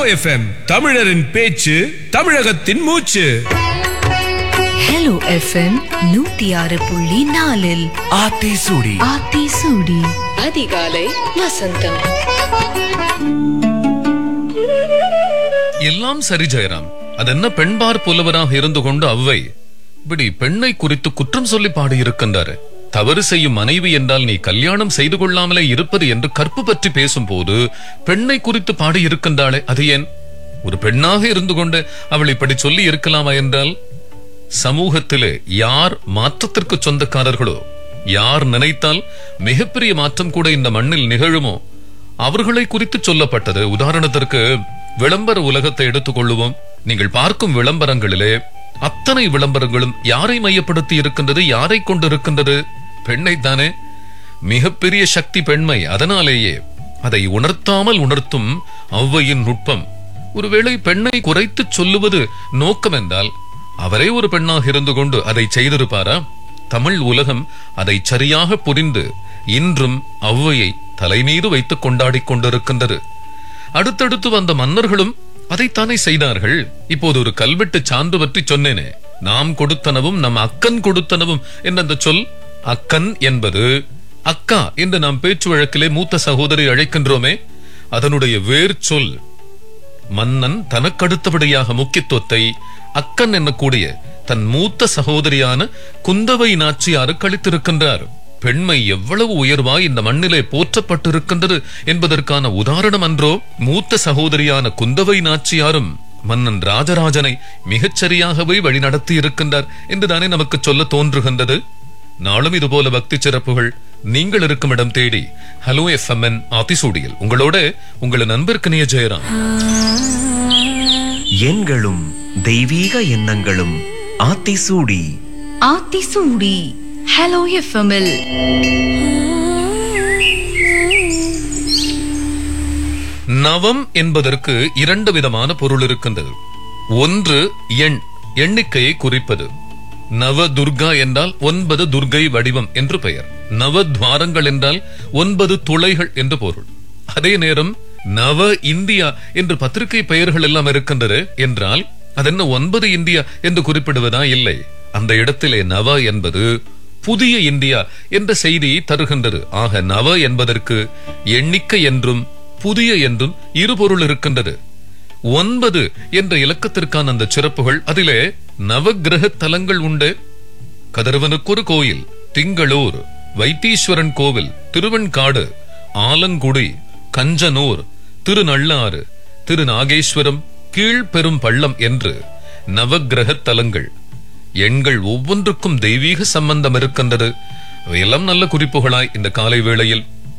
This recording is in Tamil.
எஃப்எம் தமிழரின் பேச்சு தமிழகத்தின் மூச்சு ஹலோ எஃப்எம் நூத்தி ஆறு புள்ளி நாலில் ஆத்தி சூடி ஆத்தி சூடி அதிகாலை வசந்தம் எல்லாம் சரி ஜெயராம் அதென்ன பெண்பார் புலவராக இருந்து கொண்டு அவ்வை இப்படி பெண்ணை குறித்து குற்றம் சொல்லி பாடியிருக்கின்றாரு தவறு செய்யும் மனைவி என்றால் நீ கல்யாணம் செய்து கொள்ளாமலே இருப்பது என்று கற்பு பற்றி பேசும்போது பெண்ணை குறித்து பாடி இருக்கின்றாளே அது ஏன் ஒரு பெண்ணாக இருந்து கொண்டு அவள் இப்படி சொல்லி இருக்கலாமா என்றால் சமூகத்திலே யார் மாற்றத்திற்கு சொந்தக்காரர்களோ யார் நினைத்தால் மிகப்பெரிய மாற்றம் கூட இந்த மண்ணில் நிகழுமோ அவர்களை குறித்து சொல்லப்பட்டது உதாரணத்திற்கு விளம்பர உலகத்தை எடுத்துக்கொள்ளுவோம் நீங்கள் பார்க்கும் விளம்பரங்களிலே அத்தனை விளம்பரங்களும் யாரை மையப்படுத்தி இருக்கின்றது யாரை கொண்டு இருக்கின்றது பெண்ணைத்தானே மிகப்பெரிய சக்தி பெண்மை அதனாலேயே அதை உணர்த்தாமல் உணர்த்தும் ஔவையின் நுட்பம் ஒருவேளை பெண்ணை குறைத்துச் சொல்லுவது நோக்கம் என்றால் அவரே ஒரு பெண்ணாக இருந்து கொண்டு அதை செய்திருப்பாரா தமிழ் உலகம் அதை சரியாக புரிந்து இன்றும் ஔவையை தலைமீது வைத்துக் கொண்டாடிக் கொண்டிருக்கின்றது அடுத்தடுத்து வந்த மன்னர்களும் அதைத்தானே செய்தார்கள் இப்போது ஒரு கல்வெட்டு சான்று பற்றி சொன்னேனே நாம் கொடுத்தனவும் நம் அக்கன் கொடுத்தனவும் என்ற அந்த சொல் அக்கன் என்பது அக்கா என்று நாம் பேச்சு வழக்கிலே மூத்த சகோதரி அழைக்கின்றோமே அதனுடைய வேர் சொல் மன்னன் தனக்கடுத்தபடியாக முக்கியத்துவத்தை அக்கன் என்னக்கூடிய தன் மூத்த சகோதரியான குந்தவை நாச்சியாருக்கு அளித்திருக்கின்றார் பெண்மை எவ்வளவு உயர்வாய் இந்த மண்ணிலே போற்றப்பட்டிருக்கின்றது என்பதற்கான உதாரணம் அன்றோ மூத்த சகோதரியான குந்தவை நாச்சியாரும் மன்னன் ராஜராஜனை மிகச் சரியாகவே வழிநடத்தி இருக்கின்றார் என்றுதானே நமக்கு சொல்ல தோன்றுகின்றது நாளும் இதுபோல பக்தி சிறப்புகள் நீங்கள் இருக்கும் இடம் தேடி ஹலோ எஃப் எம் ஆத்திசூடியில் உங்களோட உங்கள நண்பர்க்கனிய ஜெயராம் எண்களும் தெய்வீக எண்ணங்களும் ஆத்தி சூடி ஆத்தி சூடி ஹலோ எஃப்எம்எல் நவம் என்பதற்கு இரண்டு விதமான பொருள் இருக்கின்றது ஒன்று எண் எண்ணிக்கையை குறிப்பது நவ துர்கா என்றால் ஒன்பது துர்கை வடிவம் என்று பெயர் நவ துவாரங்கள் என்றால் ஒன்பது துளைகள் என்று பொருள் அதே நேரம் நவ இந்தியா என்று பத்திரிகை பெயர்கள் எல்லாம் இருக்கின்றது என்றால் அதென்ன ஒன்பது இந்தியா என்று குறிப்பிடுவதா இல்லை அந்த இடத்திலே நவ என்பது புதிய இந்தியா என்ற செய்தியை தருகின்றது ஆக நவ என்பதற்கு எண்ணிக்கை என்றும் புதிய என்றும் இரு பொருள் இருக்கின்றது ஒன்பது என்ற இலக்கத்திற்கான அந்த சிறப்புகள் அதிலே நவக்கிரக தலங்கள் உண்டு கதிரவனுக்கு ஒரு கோயில் திங்களூர் வைத்தீஸ்வரன் கோவில் திருவெண்காடு ஆலங்குடி கஞ்சனூர் திருநள்ளாறு திருநாகேஸ்வரம் கீழ்பெரும் பள்ளம் என்று நவக்கிரக தலங்கள் எண்கள் ஒவ்வொன்றுக்கும் தெய்வீக சம்பந்தம் இருக்கின்றது அவையெல்லாம் நல்ல குறிப்புகளாய் இந்த காலை வேளையில்